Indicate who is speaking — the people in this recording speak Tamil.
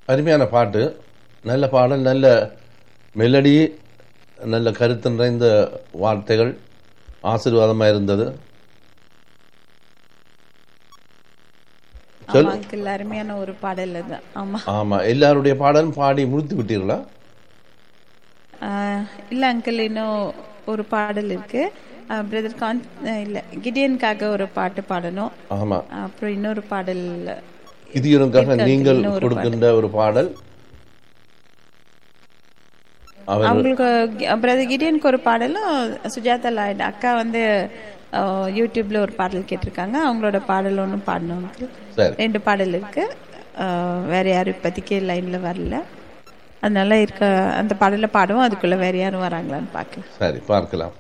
Speaker 1: அருமையான பாட்டு நல்ல பாடல் நல்ல மெலடி நல்ல கருத்து நிறைந்த வார்த்தைகள் ஆசீர்வாதமாக இருந்தது சொல்.
Speaker 2: ஆமா அங்கிள் அருமையான ஒரு பாடல் அது ஆமா
Speaker 1: ஆமாம் எல்லாருடைய பாடலும் பாடி முடித்து விட்டீர்களா
Speaker 2: ஆஹ் இல்ல அங்கிள் இன்னும் ஒரு பாடல் இருக்கு பிரதர் கான் அஹ் இல்ல கிடியனுக்காக ஒரு பாட்டு பாடணும்
Speaker 1: ஆமாம்
Speaker 2: அப்புறம் இன்னொரு பாடல்
Speaker 1: கிதியனுக்காக
Speaker 2: இருக்காது,
Speaker 1: நீங்கள்
Speaker 2: இன்னொரு
Speaker 1: கொடுக்கின்ற ஒரு பாடல் அவர்
Speaker 2: அவங்களுக்கு பிரதர் கிடியனுக்கு ஒரு பாடலும் சுஜாதா லாய்டு அக்கா வந்து அஹ், யூடியூப்ல ஒரு பாடல் கேட்டிருக்காங்க அவங்களோட பாடல் ஒன்றும் பாடணும் uncle.
Speaker 1: சரி
Speaker 2: ரெண்டு பாடல் இருக்கு அஹ், வேற யாரும் இப்போதைக்கு லைன்ல வரல அதனால இருக்க அந்த பாடலை பாடுவோம் அதுக்குள்ள வேற யாரும் வராங்களான்னு பார்க்கலாம்
Speaker 1: சரி பார்க்கலாம்